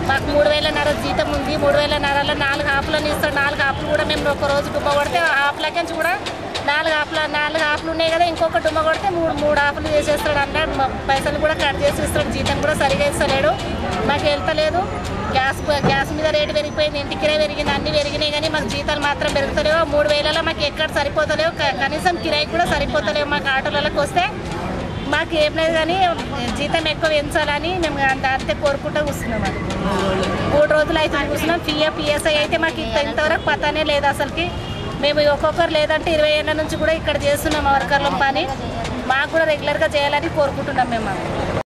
మాకు మూడు వేలన్నర జీతం ఉంది మూడు వేలన్నరలో నాలుగు ఆపులను ఇస్తాడు నాలుగు ఆపులు కూడా మేము ఒక రోజు డుమ్మ కొడితే ఆ ఆపులకి కూడా నాలుగు ఆపుల నాలుగు ఆపులు ఉన్నాయి కదా ఇంకొక డుమ్మ కొడితే మూడు మూడు ఆపులు చేసేస్తాడు అన్నాడు మా పైసలు కూడా కట్ చేసి ఇస్తాడు జీతం కూడా సరిగా ఇస్తలేడు మాకు వెళ్తలేదు గ్యాస్ గ్యాస్ మీద రేటు పెరిగిపోయింది ఇంటికిరే పెరిగింది అన్ని పెరిగినాయి కానీ మాకు జీతాలు మాత్రం పెరుగుతలేవు మూడు వేలలో మాకు ఎక్కడ సరిపోతలేవు క- కనీసం కిరాయి కూడా సరిపోతలేవు మాకు ఆటోలకి వస్తే మాకు ఏం లేదు కానీ జీతం ఎక్కువ పెంచాలని మేము అంత అంతే కోరుకుంటూ కూర్చున్నాం అది మూడు రోజులు అయితే కూర్చున్నాం పిఎఫ్ పిఎస్ఐ అయితే మాకు ఇంత ఇంతవరకు పతానే లేదు అసలుకి మేము ఒక్కొక్కరు లేదంటే ఇరవై ఏళ్ళ నుంచి కూడా ఇక్కడ చేస్తున్నాం వర్కర్ల పని మాకు కూడా రెగ్యులర్గా చేయాలని కోరుకుంటున్నాం మేము